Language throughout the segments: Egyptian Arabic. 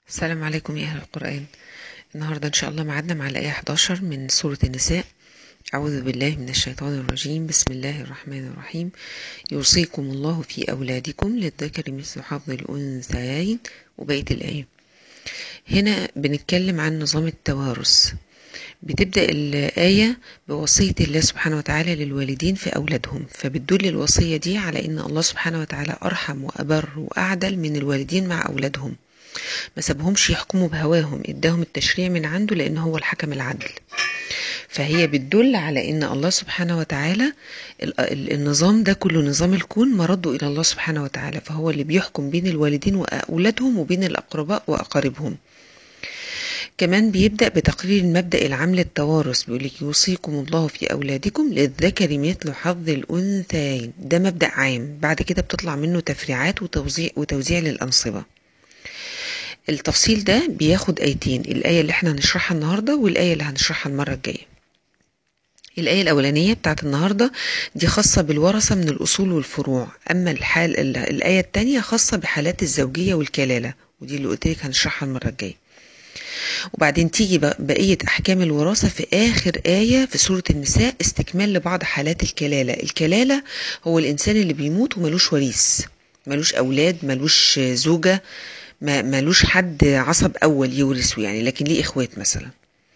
السلام عليكم يا أهل القرآن النهاردة إن شاء الله معادنا مع الآية 11 من سورة النساء أعوذ بالله من الشيطان الرجيم بسم الله الرحمن الرحيم يوصيكم الله في أولادكم للذكر مثل حظ الأنثيين وبقية الآية هنا بنتكلم عن نظام التوارث بتبدأ الآية بوصية الله سبحانه وتعالى للوالدين في أولادهم فبتدل الوصية دي على أن الله سبحانه وتعالى أرحم وأبر وأعدل من الوالدين مع أولادهم ما سابهمش يحكموا بهواهم اداهم التشريع من عنده لان هو الحكم العدل فهي بتدل على ان الله سبحانه وتعالى النظام ده كله نظام الكون مرده الى الله سبحانه وتعالى فهو اللي بيحكم بين الوالدين واولادهم وبين الاقرباء واقاربهم كمان بيبدأ بتقرير المبدأ العام للتوارث بيقول لك يوصيكم الله في أولادكم للذكر مثل حظ الأنثيين ده مبدأ عام بعد كده بتطلع منه تفريعات وتوزيع, وتوزيع للأنصبة التفصيل ده بياخد آيتين الآية اللي احنا هنشرحها النهاردة والآية اللي هنشرحها المرة الجاية الآية الأولانية بتاعت النهاردة دي خاصة بالورثة من الأصول والفروع أما الحال الآية التانية خاصة بحالات الزوجية والكلالة ودي اللي قلت لك هنشرحها المرة الجاية وبعدين تيجي بقية أحكام الوراثة في آخر آية في سورة النساء استكمال لبعض حالات الكلالة الكلالة هو الإنسان اللي بيموت وملوش وريث ملوش أولاد ملوش زوجة ما ملوش حد عصب اول يورثه يعني لكن ليه اخوات مثلا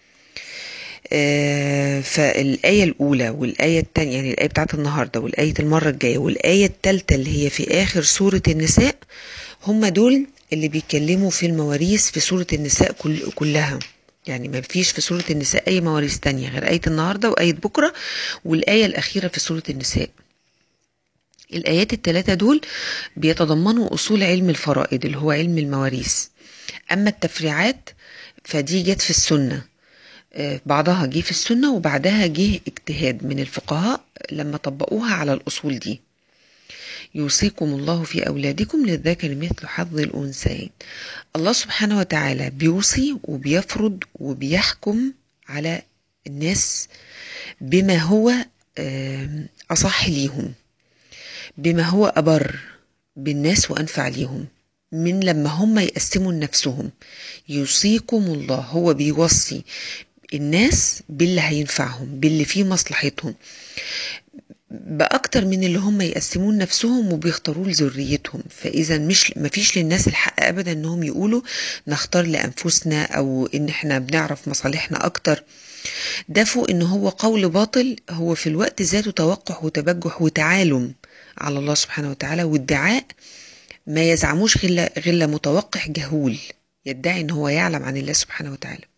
آه فالآية الأولى والآية الثانية يعني الآية بتاعت النهاردة والآية المرة الجاية والآية الثالثة اللي هي في آخر سورة النساء هم دول اللي بيتكلموا في المواريث في سورة النساء كل كلها يعني ما فيش في سورة النساء أي مواريث تانية غير آية النهاردة وآية بكرة والآية الأخيرة في سورة النساء الآيات الثلاثة دول بيتضمنوا أصول علم الفرائض اللي هو علم المواريث أما التفريعات فدي جت في السنة بعضها جه في السنة وبعدها جه اجتهاد من الفقهاء لما طبقوها على الأصول دي يوصيكم الله في أولادكم للذكر مثل حظ الأنثيين الله سبحانه وتعالى بيوصي وبيفرض وبيحكم على الناس بما هو أصح ليهم بما هو أبر بالناس وأنفع ليهم من لما هم يقسموا لنفسهم يوصيكم الله هو بيوصي الناس باللي هينفعهم باللي فيه مصلحتهم بأكتر من اللي هم يقسمون نفسهم وبيختاروا لذريتهم فإذا مش مفيش للناس الحق أبدا إنهم يقولوا نختار لأنفسنا أو إن إحنا بنعرف مصالحنا أكتر ده فوق إن هو قول باطل هو في الوقت ذاته توقح وتبجح وتعالم على الله سبحانه وتعالى وادعاء ما يزعموش غير غير متوقح جهول يدعي ان هو يعلم عن الله سبحانه وتعالى